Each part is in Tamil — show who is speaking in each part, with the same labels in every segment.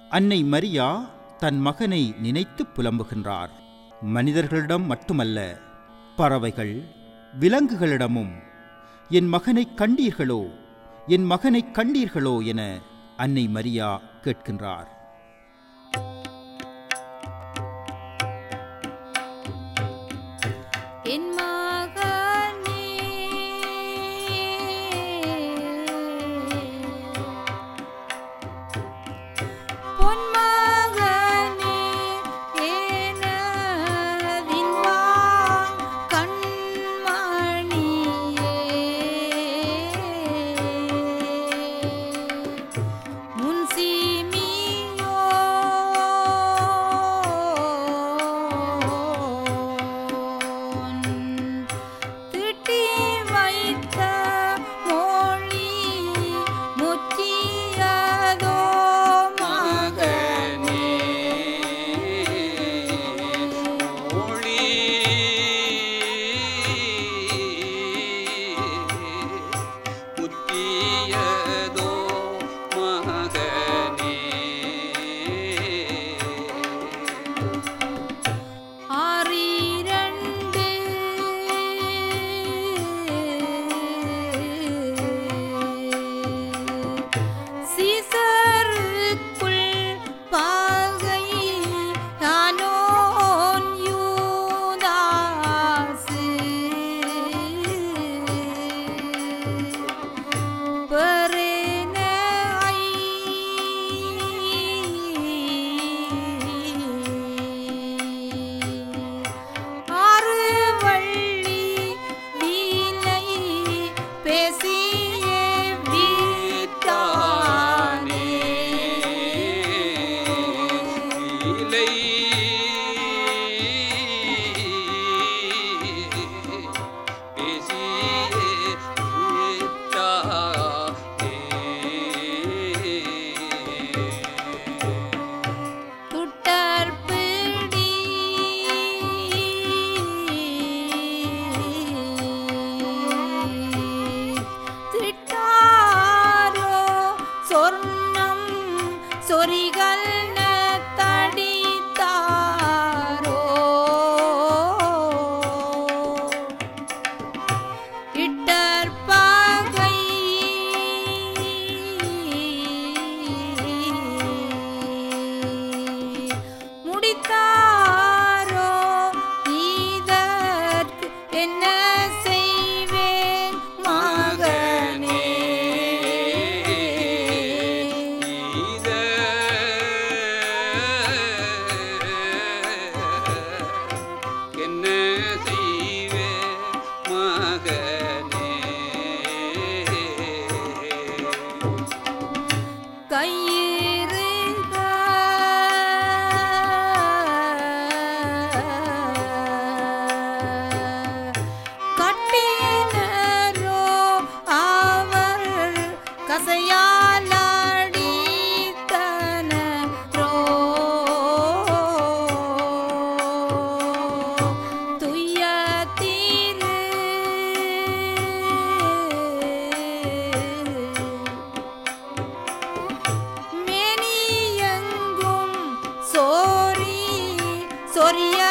Speaker 1: அன்னை மரியா தன் மகனை நினைத்து புலம்புகின்றார் மனிதர்களிடம் மட்டுமல்ல பறவைகள் விலங்குகளிடமும் என் மகனை கண்டீர்களோ என் மகனை கண்டீர்களோ என அன்னை மரியா கேட்கின்றார்
Speaker 2: என் மகனே பொன்மகனே எனதின்வான் கண்மணியே முன்சிமியோ திட்டி வைத்த மொழி முற்றியதோ மகனே
Speaker 3: மொழி புத்தியதோ மகனே
Speaker 2: ஆறிரண்டு சீசருக்குள் பாகை யானோன் யூதாசு ஆறு வள்ளி வீணை பேசியே வீட்டானே
Speaker 3: இலை பேசியே விட்டானே.
Speaker 2: துட்டர் பிடி திட்டாரோ சொர்ணம் சொரிகள் தடித்தாரோ இட்டர் பகை முடித்தாரோ இதற்கு என்ன செய்வேன் மகனே
Speaker 3: இத என்ன செய்வே மகனே
Speaker 2: கையிருக கட்டினரோ அவர் கசையாலடித்தனரோ துய்ய தீரு மேனியெங்கும் சோரி சொரிய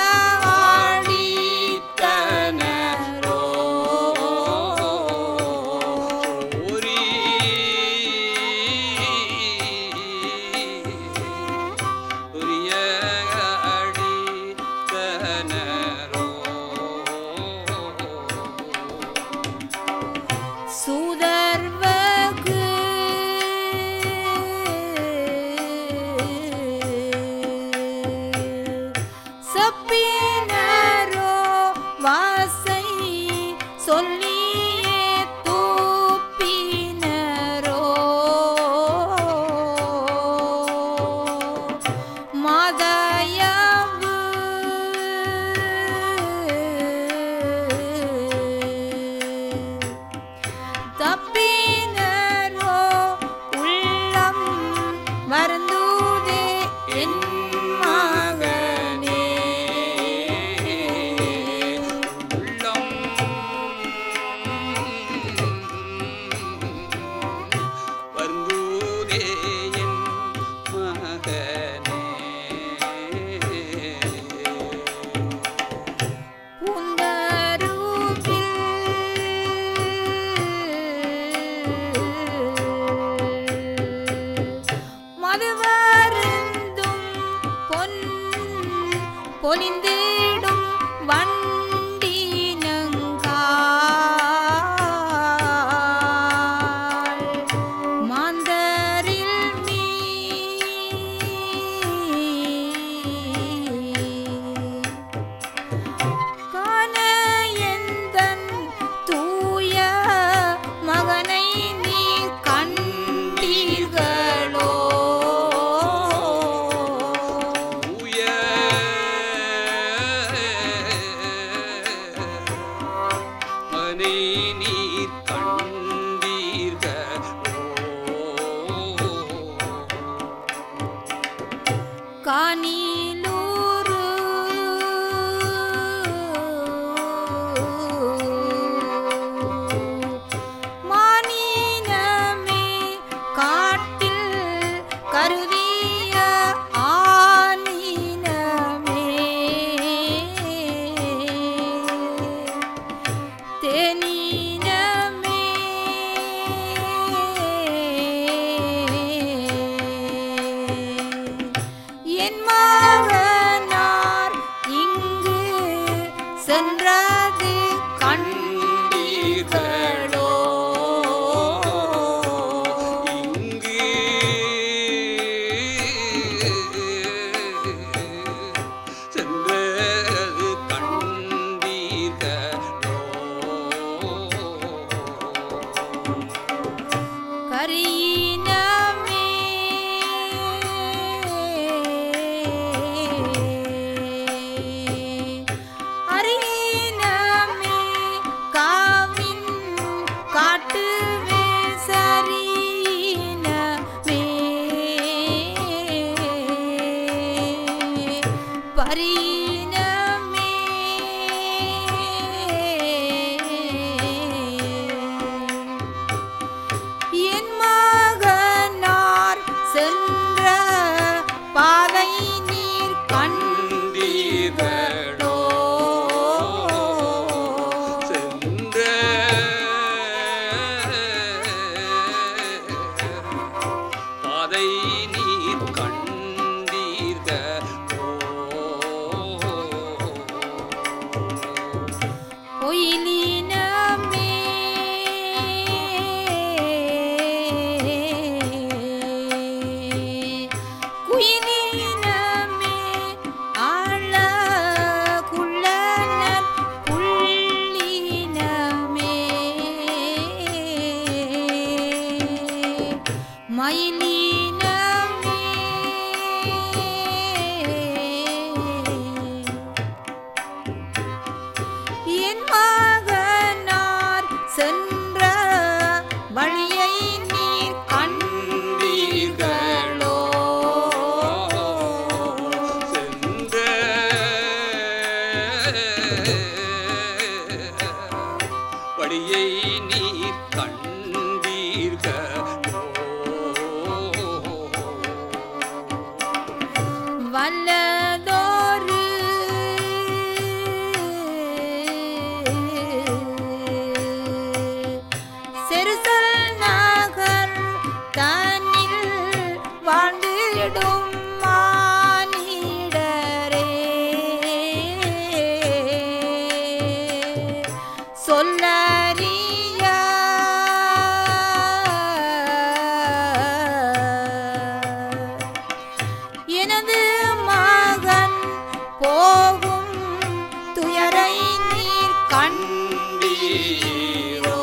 Speaker 2: ஆடித்தனரோ
Speaker 3: ஓரி உரிய அடி தனரோ
Speaker 2: சூதர்வகு சப்பி மதுவருந்தும் பொன் பொலிந்திடும் வண்டினங்கால் மாந்தரில் மீ காண எந்தன் தூய மகனை நீ கண்டீர்களோ
Speaker 3: தூய மனை நீர் கண்டீர்களோ
Speaker 2: காணிலூரு மானினமே காட்டில் கருதிய ஆனினமே தேனினமே என் மகனார் இங்கு சென்றது கண்டீர்களோ
Speaker 3: இங்கு சென்றது கண்டீர்களோ
Speaker 2: கரியினமே அரியினமே காவின் காட்டு வேசரியினமே பரியினமே என் மகனார் சென்ற பாதை நீர் கண்டீர்களோ
Speaker 3: சென்ற பாதை நீர் கண்டீர்களோ
Speaker 2: ஒயிலினமே குயிலினமே அழகுள்ளனர் புள்ளினமே மயிலினமே என் மகனார் சென்ற வழியை நீர் கண்டீர்களோ
Speaker 3: சென்ற படியை நீர் கண்டீர்களோ
Speaker 2: வல்லதோரு செருசல் நகர் தன்னில் வாழ்ந்திடும் மானிடரே சொல்லறிய எனது மகன் போகும் துயரை நீர் கண்டீரோ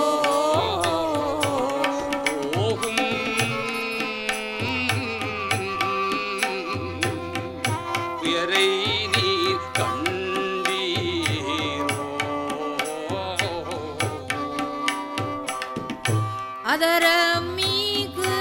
Speaker 3: போகும் உயரை நீர் கண்டீரோ
Speaker 2: அதரமிகு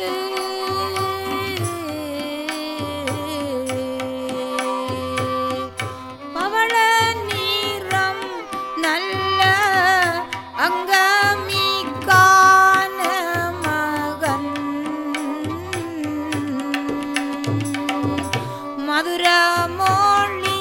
Speaker 2: பவள நீரம் நல்ல அங்கமிக்கான மகன் மதுரமொழி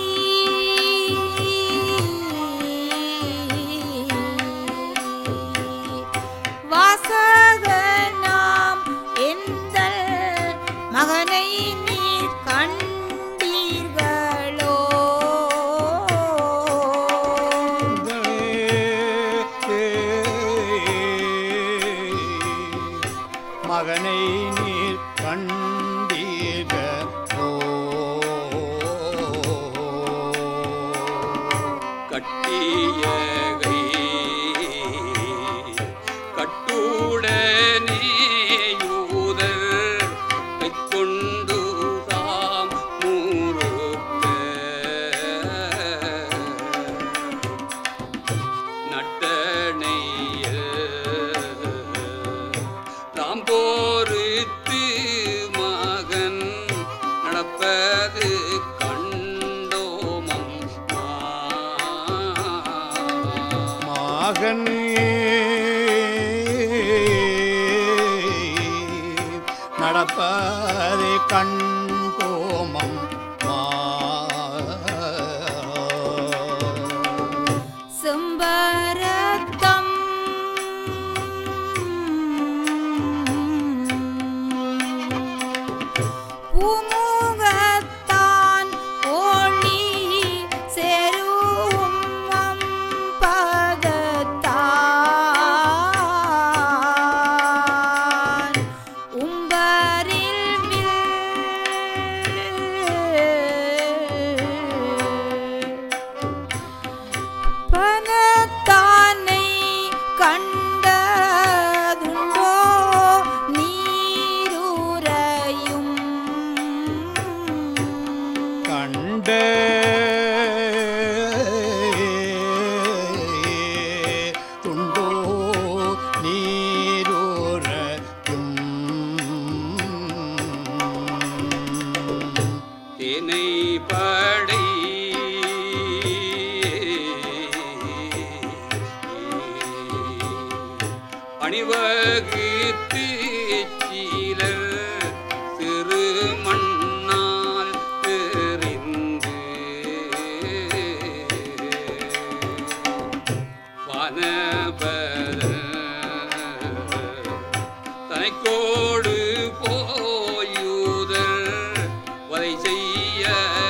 Speaker 2: வாசகனாம் எந்தல் மகனை நீர் கண்டீர்களோ
Speaker 4: மகனை நீர் கண்டீக
Speaker 3: கட்டிய கை கட்டுடனேயூதர் கைக்கொண்டு தாம் முறுக்க நட்டணைய தாம் போரித்து மகன் நடப்பது கண்டோமம்
Speaker 4: மகன் நடப்பதை கண்டோமம்
Speaker 2: செம்பரத்தம் பூமுகத்தான் ஒளி செரும் பதத்தான் உம்பரில் வில் பனத்தானை கண்டதுண்டோ நீருரையும்
Speaker 4: கண்ட துண்டோ நீரோரையும்
Speaker 3: தினை படை அணிவகுத்து சீலர் சிறு மண்ணால் தெரிந்து வானபர தனைக்கோடு போயுதல் வதை செய்ய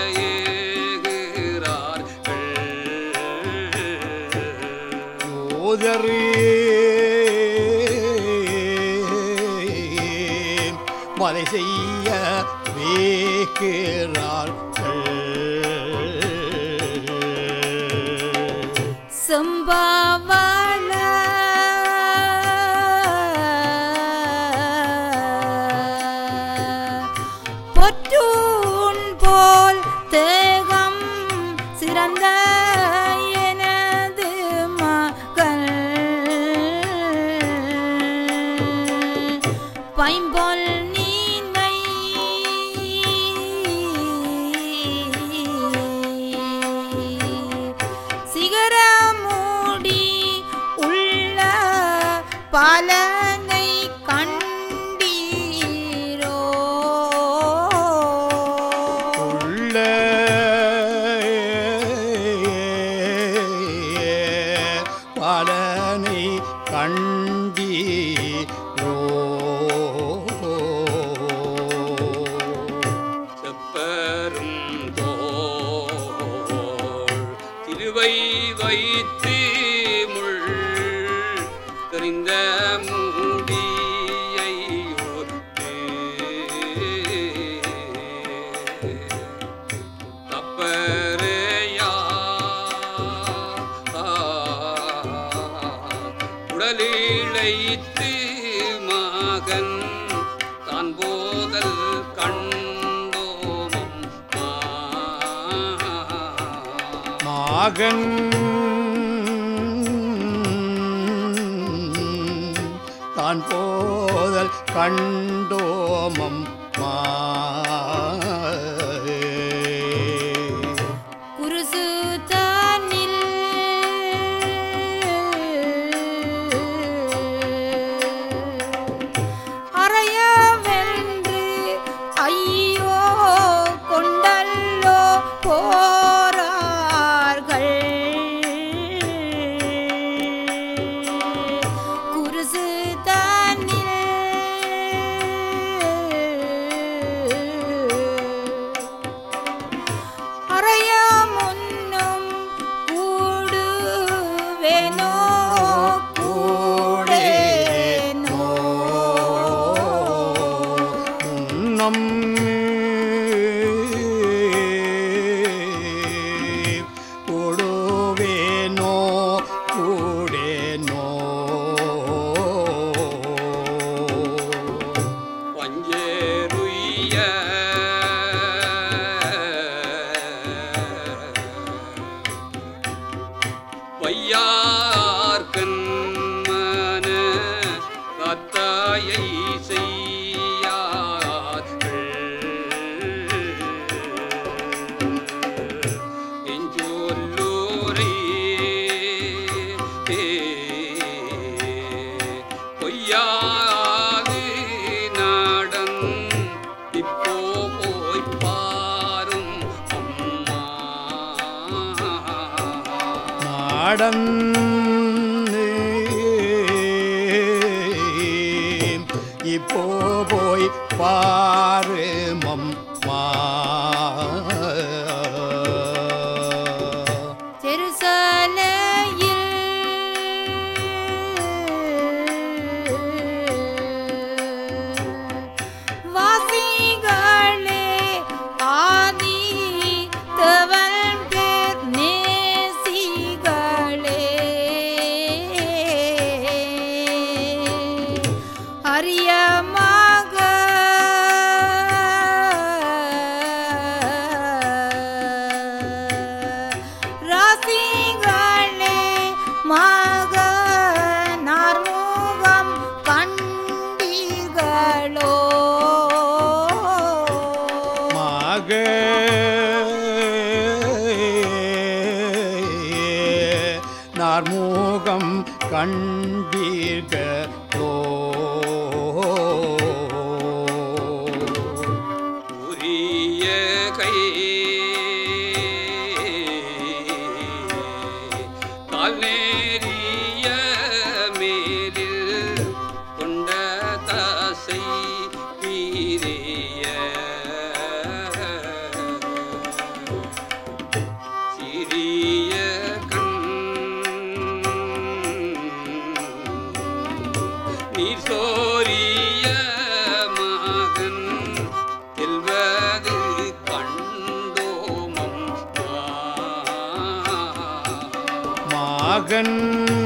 Speaker 3: ஏகுகிறார்கள்
Speaker 4: யோதரே மலை செய்ய வேக்கிறார்கள்
Speaker 2: செம்பவள பொற்றூன் போல் தேகம் சிறந்த எனது மகள் பைம்பொல் நீனை சிகரமூடி உள்ள பலனை கண்டீரோ
Speaker 4: உள்ள பலனை கண்டீரோ
Speaker 3: செப்பரும் தோள் திருவை வைத்து முள் தெரிந்த மூடியை ஒத்து தப்பறையா உடலிழைத்து மகன் தான் போதல் கண்டோமம்
Speaker 4: மகன் தான் போதல் கண்டோமம் மா
Speaker 2: குருசு தனில் அறைய வென்று ஐயோ கொண்டல்
Speaker 4: நடந்து இப்போ போய் பாரு மம்மா
Speaker 2: ஜெருசலேயில் வாசிகளே ஆதி தவன் பேர் நேசிகளே அரியமாக ராசிகளே மாக நார்முகம் கண்டீர்களோ
Speaker 4: மாக நார்மூகம் கண்டீர்களோ
Speaker 3: உரிய கை கால் நேரிய மேலில் கொண்ட தசை வீரிய சிறிய கண் நீர் சோரிய மகன் செல்வது கண்டோமம்
Speaker 4: மகன்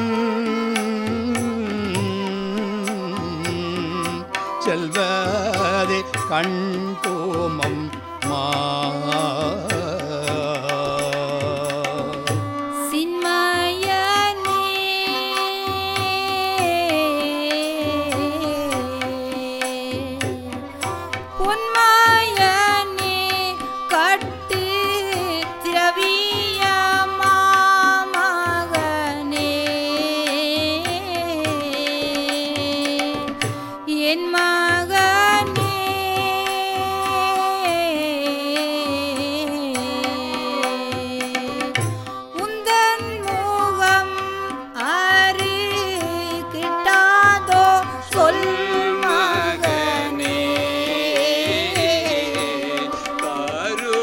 Speaker 4: செல்வதே கண்டோமம் மா
Speaker 2: சின்மயனே பொன்மயனே கட்டு திரவிய மாமகனே என் மகனே உந்தன் முகம் அரு கிட்டாதோ சொல் மகனே
Speaker 3: கரு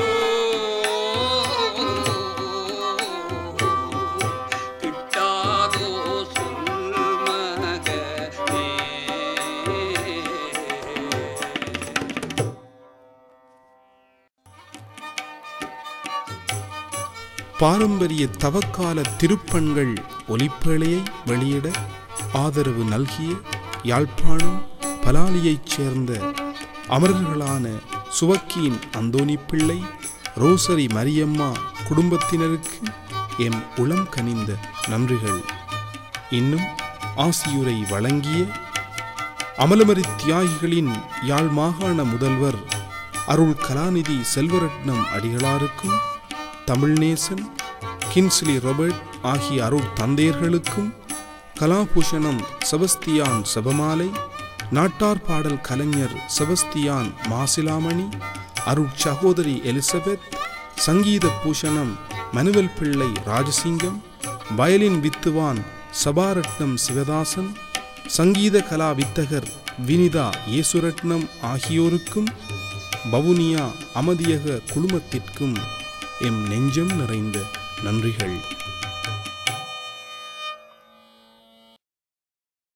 Speaker 3: கிட்டாதோ சொல் மகனே
Speaker 5: பாரம்பரிய தவக்கால திருப்பண்கள் ஒலிப்பேழையை வெளியிட ஆதரவு நல்கிய யாழ்ப்பாணம் பலாலியைச் சேர்ந்த அமரர்களான சுவக்கியின் அந்தோணி பிள்ளை ரோசரி மரியம்மா குடும்பத்தினருக்கு எம் உளம் கனிந்த நன்றிகள் இன்னும் ஆசியுரை வழங்கிய அமலமரி தியாகிகளின் யாழ் மாகாண முதல்வர் அருள் கலாநிதி செல்வரட்னம் அடிகளாருக்கும் தமிழ்நேசன் கின்ஸ்லி ரொபர்ட் ஆகிய அருள் தந்தையர்களுக்கும் கலாபூஷணம் செபஸ்தியான் செபமாலை நாட்டார் பாடல் கலைஞர் செபஸ்தியான் மாசிலாமணி அருட் சகோதரி எலிசபெத் சங்கீத பூஷணம் மனுவல் பிள்ளை ராஜசிங்கம் வயலின் வித்துவான் சபாரட்னம் சிவதாசன் சங்கீத கலா வித்தகர் வினிதா இயேசுரட்னம் ஆகியோருக்கும் பவுனியா அமதியக குழுமத்திற்கும் எம் நெஞ்சம் நிறைந்த நன்றிகள்